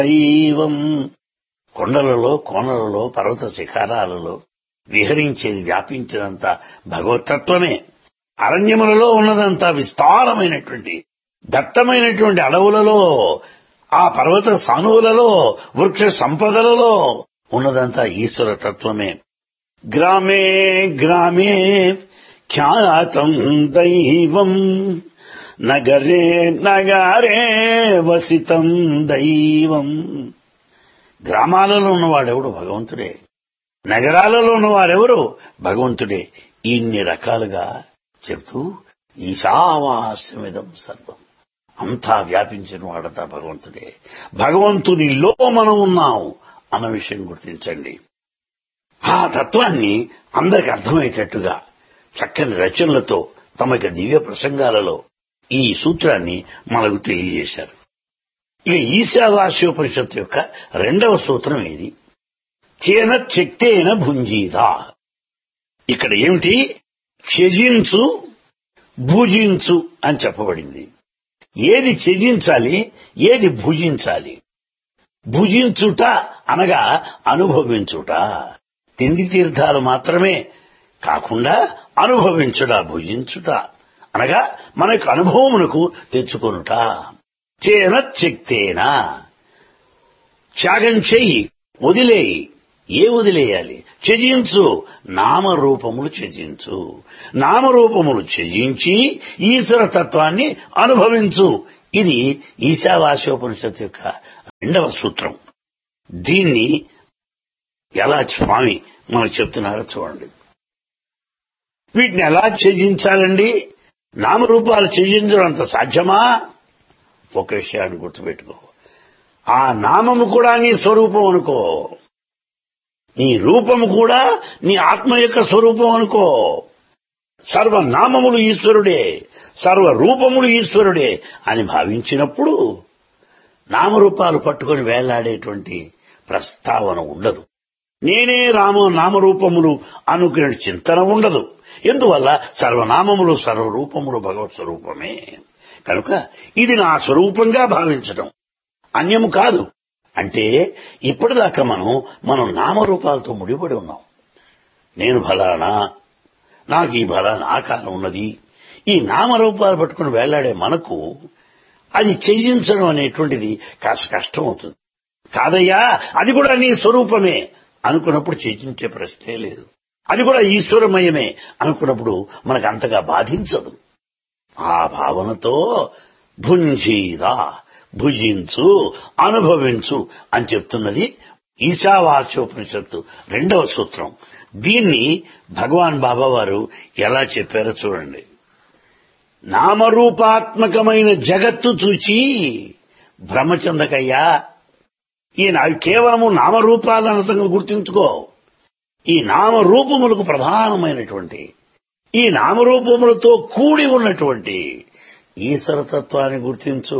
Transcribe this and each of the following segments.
దైవం కొండలలో కోనలలో పర్వత శిఖరాలలో విహరించేది వ్యాపించినంత భగవతత్వమే అరణ్యములలో ఉన్నదంతా విస్తారమైనటువంటి దట్టమైనటువంటి అడవులలో ఆ పర్వత సానువులలో వృక్ష సంపదలలో ఉన్నదంతా ఈశ్వర తత్వమే గ్రామే గ్రామే ఖ్యాతం దైవం నగరే నగరే వసితం దైవం గ్రామాలలో ఉన్నవాడెవడు భగవంతుడే నగరాలలో ఉన్నవారెవరు భగవంతుడే ఇన్ని రకాలుగా చెప్తూ ఈశావాస్యమిదం సర్వం అంతా వ్యాపించిన వాడతా భగవంతుడే భగవంతునిలో మనం ఉన్నాం అన్న విషయం గుర్తించండి ఆ తత్వాన్ని అందరికి అర్థమయ్యేటట్టుగా చక్కని రచనలతో తమకి దివ్య ప్రసంగాలలో ఈ సూత్రాన్ని మనకు తెలియజేశారు ఇక ఈశావాస్యోపనిషత్తు యొక్క రెండవ సూత్రం ఇది చేన శక్తేన భుంజీదా ఇక్కడ ఏమిటి త్యజించు భుజించు అని చెప్పబడింది ఏది త్యజించాలి ఏది భుజించాలి భుజించుట అనగా అనుభవించుట తిండి తీర్థాలు మాత్రమే కాకుండా అనుభవించుట భుజించుట అనగా మనకు అనుభవమునకు తెచ్చుకొనుట చేన శక్తేనా త్యాగం చెయ్యి వదిలేయి ఏ వదిలేయాలి త్యజించు నామరూపములు త్యజించు నామరూపములు త్యజించి ఈశ్వర తత్వాన్ని అనుభవించు ఇది ఈశావాస్యోపనిషత్తు యొక్క రెండవ సూత్రం దీన్ని ఎలా స్వామి మనకు చెప్తున్నారో చూడండి వీటిని ఎలా త్యజించాలండి నామరూపాలు త్యజించడం అంత సాధ్యమా ఒక విషయాన్ని గుర్తుపెట్టుకో ఆ నామము కూడా నీ స్వరూపం అనుకో నీ రూపము కూడా నీ ఆత్మ యొక్క స్వరూపం అనుకో సర్వనామములు ఈశ్వరుడే సర్వ రూపములు ఈశ్వరుడే అని భావించినప్పుడు నామరూపాలు పట్టుకొని వేలాడేటువంటి ప్రస్తావన ఉండదు నేనే రామ నామరూపములు అనుకునే చింతన ఉండదు ఎందువల్ల సర్వనామములు సర్వరూపములు భగవత్ స్వరూపమే కనుక ఇది నా స్వరూపంగా భావించడం అన్యము కాదు అంటే ఇప్పటిదాకా మనం మనం నామరూపాలతో ముడిపడి ఉన్నాం నేను ఫలానా నాకు ఈ ఫలానా ఆకారం ఉన్నది ఈ నామరూపాలు పట్టుకుని వేలాడే మనకు అది త్యజించడం అనేటువంటిది కాస్త కష్టం అవుతుంది కాదయ్యా అది కూడా నీ స్వరూపమే అనుకున్నప్పుడు త్యజించే ప్రశ్నే లేదు అది కూడా ఈశ్వరమయమే అనుకున్నప్పుడు మనకు అంతగా బాధించదు ఆ భావనతో భుంజీదా భుజించు అనుభవించు అని చెప్తున్నది ఈశావాస్యోపనిషత్తు రెండవ సూత్రం దీన్ని భగవాన్ బాబా వారు ఎలా చెప్పారో చూడండి నామరూపాత్మకమైన జగత్తు చూచి భ్రమ చెందకయ్యా ఈయన అవి కేవలము నామరూపాలను సంగతి గుర్తుంచుకో ఈ నామరూపములకు ప్రధానమైనటువంటి ఈ నామరూపములతో కూడి ఉన్నటువంటి ఈశ్వరతత్వాన్ని గుర్తించు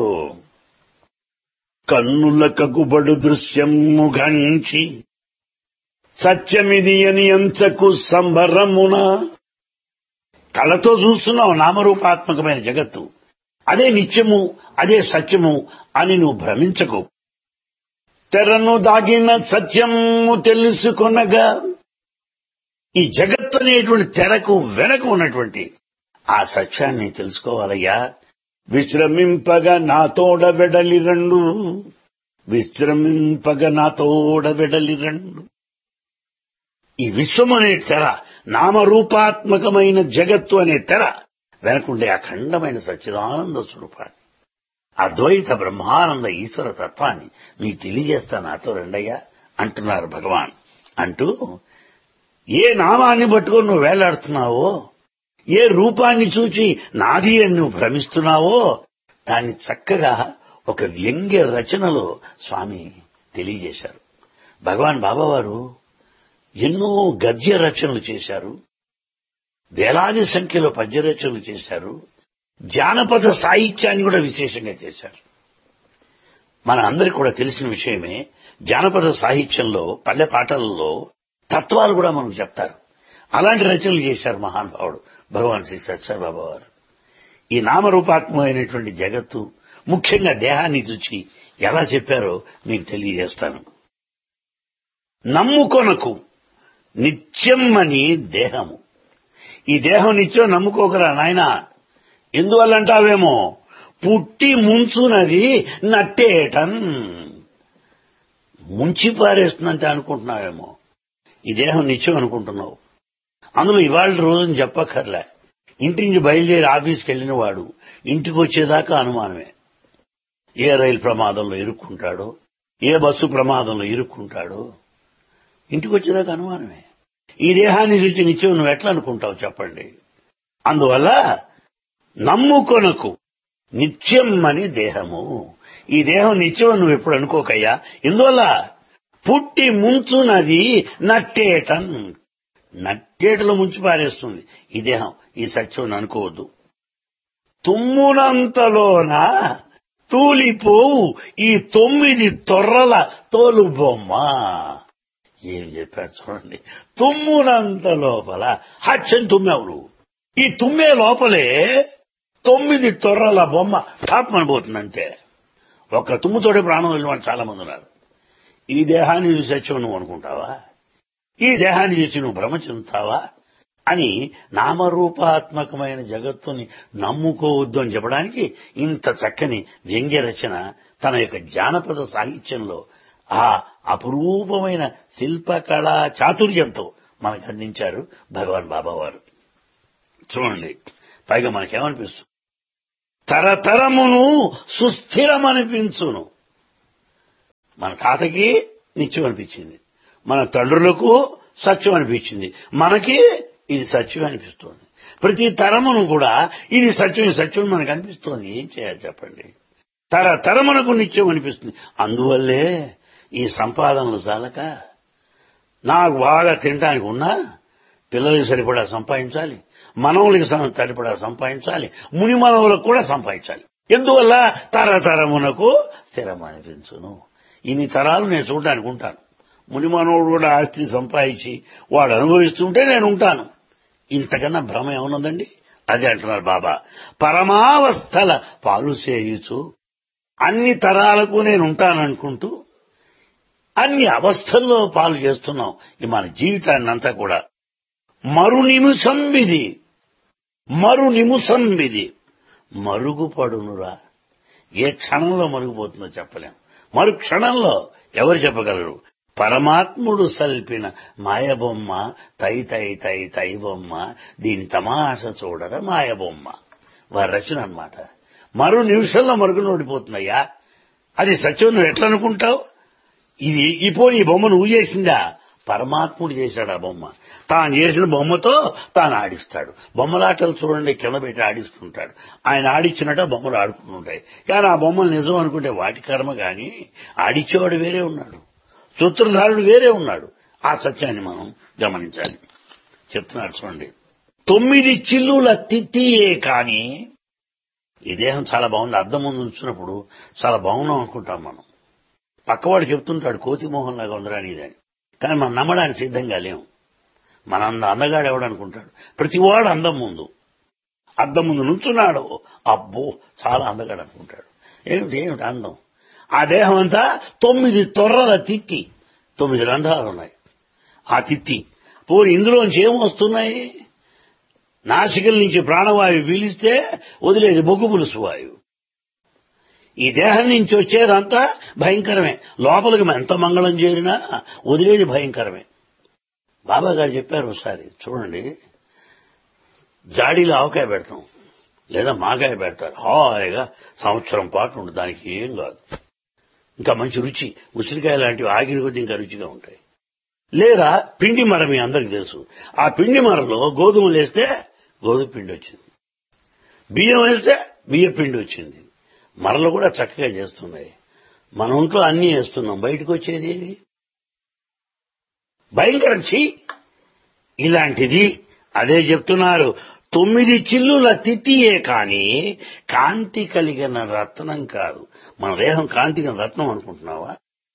కన్నుల కగుబడు దృశ్యము ఘంచి సత్యమిది అని ఎంచకు సంబరమున కళ్ళతో చూస్తున్నావు నామరూపాత్మకమైన జగత్తు అదే నిత్యము అదే సత్యము అని నువ్వు భ్రమించకు తెరను దాగిన సత్యము తెలుసుకొనగా ఈ జగత్తు అనేటువంటి తెరకు వెనక ఉన్నటువంటి ఆ సత్యాన్ని తెలుసుకోవాలయ్యా విశ్రమింపగా నాతోడ వెడలి రెండు విశ్రమింపగా నాతోడ వెడలి రెండు ఈ విశ్వం అనే తెర నామరూపాత్మకమైన జగత్తు అనే తెర వెనకుండే అఖండమైన సచ్చిదానంద స్వరూపాన్ని అద్వైత బ్రహ్మానంద ఈశ్వర తత్వాన్ని మీకు తెలియజేస్తా నాతో రెండయ్యా అంటున్నారు భగవాన్ అంటూ ఏ నామాన్ని పట్టుకొని నువ్వు వేలాడుతున్నావో ఏ రూపాన్ని చూచి నాది అని నువ్వు భ్రమిస్తున్నావో దాన్ని చక్కగా ఒక వ్యంగ్య రచనలో స్వామి తెలియజేశారు భగవాన్ బాబావారు ఎన్నో గద్య రచనలు చేశారు వేలాది సంఖ్యలో పద్య రచనలు చేశారు జానపద సాహిత్యాన్ని కూడా విశేషంగా చేశారు మన అందరికి కూడా తెలిసిన విషయమే జానపద సాహిత్యంలో పల్లె పాటలలో తత్వాలు కూడా మనకు చెప్తారు అలాంటి రచనలు చేశారు మహానుభావుడు భగవాన్ శ్రీ సత్యబాబా వారు ఈ నామరూపాత్మకమైనటువంటి జగత్తు ముఖ్యంగా దేహాన్ని చూచి ఎలా చెప్పారో మీకు తెలియజేస్తాను నమ్ముకొనకు నిత్యం అని దేహము ఈ దేహం నిత్యం నమ్ముకోకరా నాయన ఎందువల్లంటావేమో పుట్టి ముంచునది నట్టేటన్ ముంచి పారేస్తుందంటే అనుకుంటున్నావేమో ఈ దేహం నిత్యం అనుకుంటున్నావు అందులో ఇవాళ రోజుని చెప్పక్కర్లే ఇంటి నుంచి బయలుదేరి ఆఫీస్కి వెళ్ళిన వాడు ఇంటికి వచ్చేదాకా అనుమానమే ఏ రైలు ప్రమాదంలో ఇరుక్కుంటాడో ఏ బస్సు ప్రమాదంలో ఇరుక్కుంటాడో ఇంటికి వచ్చేదాకా అనుమానమే ఈ దేహాన్ని చూసి నిత్యం నువ్వు ఎట్లా అనుకుంటావు చెప్పండి అందువల్ల నమ్ముకొనకు నిత్యం అని దేహము ఈ దేహం నిత్యం నువ్వు ఎప్పుడు అనుకోకయ్యా ఎందువల్ల పుట్టి ముంచునది నట్టేటన్ నట్టేటలో ముంచి పారేస్తుంది ఈ దేహం ఈ సత్యం అనుకోవద్దు తుమ్మునంతలోన తూలిపోవు ఈ తొమ్మిది తొర్రల తోలు బొమ్మ ఏం చెప్పాడు చూడండి తుమ్మునంత లోపల హచ్చని తుమ్మావు నువ్వు ఈ తుమ్మే లోపలే తొమ్మిది తొర్రల బొమ్మ టాప్ పోతుంది ఒక్క తుమ్ముతోటే ప్రాణం వెళ్ళిన వాళ్ళు చాలా మంది ఉన్నారు ఈ దేహాన్ని చూసి సత్యం నువ్వు అనుకుంటావా ఈ దేహాన్ని చూసి నువ్వు భ్రమ చెందుతావా అని నామరూపాత్మకమైన జగత్తుని నమ్ముకోవద్దు అని చెప్పడానికి ఇంత చక్కని వ్యంగ్య రచన తన యొక్క జానపద సాహిత్యంలో ఆ అపురూపమైన శిల్పకళా చాతుర్యంతో మనకు అందించారు భగవాన్ బాబా వారు చూడండి పైగా మనకేమనిపిస్తుంది తరతరమును సుస్థిరమనిపించును మన తాతకి నిత్యం అనిపించింది మన తండ్రులకు సత్యం అనిపించింది మనకి ఇది సత్యం అనిపిస్తోంది ప్రతి తరమును కూడా ఇది సత్యం ఇది సత్యం మనకు అనిపిస్తోంది ఏం చేయాలి చెప్పండి తరతరమునకు నిత్యం అనిపిస్తుంది అందువల్లే ఈ సంపాదనలు చాలక నాకు బాగా తినడానికి ఉన్నా పిల్లలకి సరిపడా సంపాదించాలి మనవులకి సరిపడా సంపాదించాలి ముని మనవులకు కూడా సంపాదించాలి ఎందువల్ల తరతరమునకు స్థిరం అనిపించును ఇన్ని తరాలు నేను చూడడానికి ఉంటాను ముని మనవుడు కూడా ఆస్తి సంపాదించి వాడు అనుభవిస్తుంటే నేను ఉంటాను ఇంతకన్నా భ్రమ ఏమన్నదండి అదే అంటున్నారు బాబా పరమావస్థల పాలు చేయుచు అన్ని తరాలకు నేను ఉంటాననుకుంటూ అన్ని అవస్థల్లో పాలు చేస్తున్నాం ఈ మన జీవితాన్ని అంతా కూడా మరు నిమిషం విధి మరు నిమిషం విధి మరుగుపడునురా ఏ క్షణంలో మరుగుపోతుందో చెప్పలేం మరు క్షణంలో ఎవరు చెప్పగలరు పరమాత్ముడు సల్పిన మాయబొమ్మ తై తై తై తై బొమ్మ దీని తమాష చూడర మాయబొమ్మ వారి రచన అనమాట మరో నిమిషంలో మరుగున ఓడిపోతుందయ్యా అది సత్యం నువ్వు ఎట్లా అనుకుంటావు ఇది ఇప్పుడు ఈ బొమ్మ నువ్వు చేసిందా పరమాత్ముడు చేశాడు ఆ బొమ్మ తాను చేసిన బొమ్మతో తాను ఆడిస్తాడు బొమ్మలాటలు చూడండి కింద పెట్టి ఆడిస్తుంటాడు ఆయన ఆడిచ్చినట్టు బొమ్మలు ఆడుకుంటుంటాయి కానీ ఆ బొమ్మలు నిజం అనుకుంటే వాటి కర్మ గాని ఆడిచ్చేవాడు వేరే ఉన్నాడు సూత్రధారుడు వేరే ఉన్నాడు ఆ సత్యాన్ని మనం గమనించాలి చెప్తున్నాడు చూడండి తొమ్మిది చిల్లుల తిత్తియే కాని ఈ దేహం చాలా బాగుంది అద్దం ముందు ఉంచినప్పుడు చాలా బాగున్నాం అనుకుంటాం మనం పక్కవాడు చెప్తుంటాడు కోతి మోహన్ లాగా ఉందిరా నీదని కానీ మనం నమ్మడానికి సిద్ధంగా లేము మన అంద అందగాడు ఎవడనుకుంటాడు ప్రతివాడు అందం ముందు అద్దం ముందు నుంచున్నాడు అబ్బో చాలా అందగాడు అనుకుంటాడు ఏమిటి ఏమిటి అందం ఆ దేహం అంతా తొమ్మిది తొర్రల తిత్తి తొమ్మిది రంధ్రాలు ఉన్నాయి ఆ తిత్తి పోరు ఇందులోంచి ఏమొస్తున్నాయి నాసికల నుంచి ప్రాణవాయువు పీలిస్తే వదిలేది బొగ్గు పులుసు వాయువు ఈ దేహం నుంచి వచ్చేదంతా భయంకరమే లోపలికి ఎంత మంగళం చేరినా వదిలేది భయంకరమే బాబా గారు చెప్పారు ఒకసారి చూడండి జాడీలో ఆవకాయ పెడతాం లేదా మాగాయ పెడతారు హాయిగా సంవత్సరం పాటు ఉంటుంది దానికి ఏం కాదు ఇంకా మంచి రుచి ఉసిరికాయ లాంటివి ఆగిన కొద్ది ఇంకా రుచిగా ఉంటాయి లేదా పిండి మర మీ అందరికి తెలుసు ఆ పిండి మరలో గోధుమలు వేస్తే గోధుమ పిండి వచ్చింది బియ్యం వేస్తే బియ్య పిండి వచ్చింది మరలు కూడా చక్కగా చేస్తున్నాయి మన ఒంట్లో అన్ని వేస్తున్నాం బయటకు వచ్చేది ఏది భయంకరం చీ ఇలాంటిది అదే చెప్తున్నారు తొమ్మిది చిల్లుల తిథియే కాని కాంతి కలిగిన రత్నం కాదు మన దేహం కాంతి కలిగిన రత్నం అనుకుంటున్నావా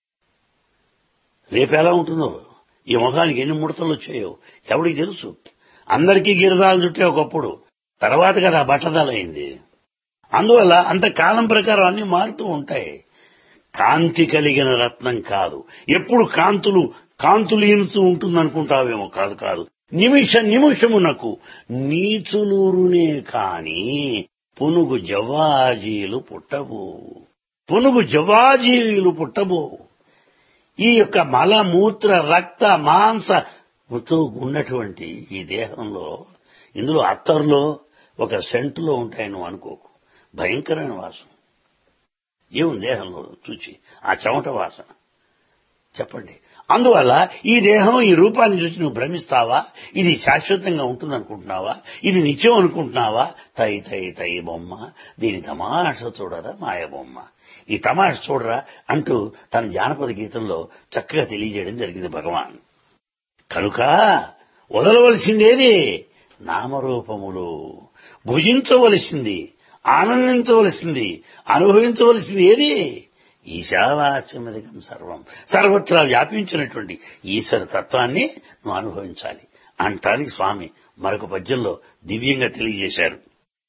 రేపు ఎలా ఉంటుందో ఈ ముఖానికి ఎన్ని ముడతలు వచ్చాయో ఎవడికి తెలుసు అందరికీ గిరదాలు చుట్టే ఒకప్పుడు తర్వాత కదా బట్టదలైంది అందువల్ల అంత కాలం ప్రకారం అన్ని మారుతూ ఉంటాయి కాంతి కలిగిన రత్నం కాదు ఎప్పుడు కాంతులు కాంతులు ఈనుతూ ఉంటుందనుకుంటావేమో కాదు కాదు నిమిష నిమిషమునకు నీచునూరునే కాని పునుగు జవాజీలు పుట్టబోవు పునుగు జవాజీలు పుట్టబోవు ఈ యొక్క మలమూత్ర రక్త మాంస తో ఉన్నటువంటి ఈ దేహంలో ఇందులో అత్తర్లో ఒక సెంటులో ఉంటాయి నువ్వు అనుకోకు భయంకరమైన వాసన ఏముంది దేహంలో చూచి ఆ చెమట వాసన చెప్పండి అందువల్ల ఈ దేహం ఈ రూపాన్ని చూసి నువ్వు భ్రమిస్తావా ఇది శాశ్వతంగా ఉంటుందనుకుంటున్నావా ఇది నిత్యం అనుకుంటున్నావా తై తై తై బొమ్మ దీని తమాష చూడరా మాయ బొమ్మ ఈ తమాష చూడరా అంటూ తన జానపద గీతంలో చక్కగా తెలియజేయడం జరిగింది భగవాన్ కనుక వదలవలసిందేది నామరూపములు భుజించవలసింది ఆనందించవలసింది అనుభవించవలసింది ఏది ఈశావాస్యమధికం సర్వం సర్వత్రా వ్యాపించినటువంటి ఈశ్వర తత్వాన్ని నువ్వు అనుభవించాలి అంటానికి స్వామి మరొక పద్యంలో దివ్యంగా తెలియజేశారు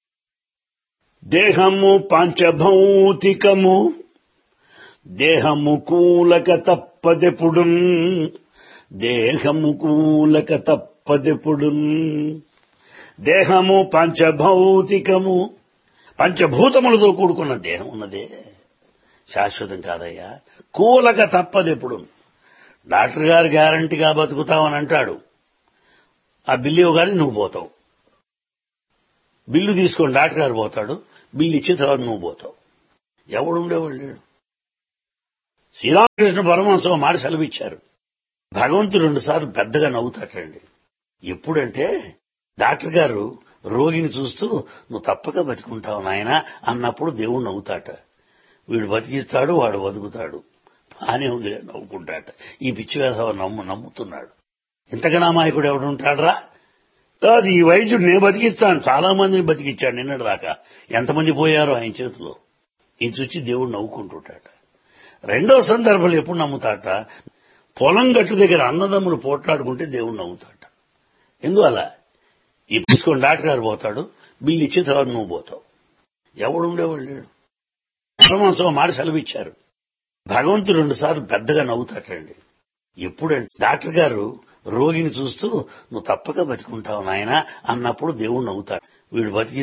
దేహము పంచభౌతికము దేహము కూలక తప్పదెప్పుడు దేహము కూలక తప్పదెప్పుడు దేహము పంచభౌతికము పంచభూతములతో కూడుకున్న దేహం ఉన్నదే శాశ్వతం కాదయ్యా కూలక తప్పదెప్పుడు డాక్టర్ గారు గ్యారంటీగా బతుకుతామని అంటాడు ఆ బిల్లు ఇవ్వగానే నువ్వు పోతావు బిల్లు తీసుకొని డాక్టర్ గారు పోతాడు బిల్లు ఇచ్చిన తర్వాత నువ్వు పోతావు ఎవడు ఉండేవాడు లేడు శ్రీరామకృష్ణ పరమహంస మాట సెలవిచ్చారు భగవంతుడు రెండుసార్లు పెద్దగా నవ్వుతాటండి ఎప్పుడంటే డాక్టర్ గారు రోగిని చూస్తూ నువ్వు తప్పక బతికుంటావు నాయన అన్నప్పుడు దేవుడు నవ్వుతాట వీడు బతికిస్తాడు వాడు బతుకుతాడు బానే ఉంది నవ్వుకుంటాట ఈ పిచ్చి వేధవ నమ్ము నమ్ముతున్నాడు ఇంతకన్నా మాయకుడు ఎవడు ఉంటాడరా కాదు ఈ వైద్యుడు నేను బతికిస్తాను చాలా మందిని బతికిచ్చాడు నిన్నటి దాకా ఎంతమంది పోయారో ఆయన చేతిలో ఇది చూచి దేవుడు నవ్వుకుంటుంటాట రెండో సందర్భంలో ఎప్పుడు నమ్ముతాట పొలం గట్టు దగ్గర అన్నదమ్ములు పోట్లాడుకుంటే దేవుడు నవ్వుతాట ఎందువల్ల ఈ తీసుకొని డాక్టర్ గారు పోతాడు బిల్లు ఇచ్చిన తర్వాత నువ్వు పోతావు ఎవడు ఉండేవాడు లేడు పరమాంసం మాట సెలవిచ్చారు భగవంతుడు రెండు సార్లు పెద్దగా నవ్వుతాటండి ఎప్పుడంటే డాక్టర్ గారు రోగిని చూస్తూ నువ్వు తప్పక బతికుంటావు నాయన అన్నప్పుడు దేవుడు నవ్వుతాడు వీడు బతికి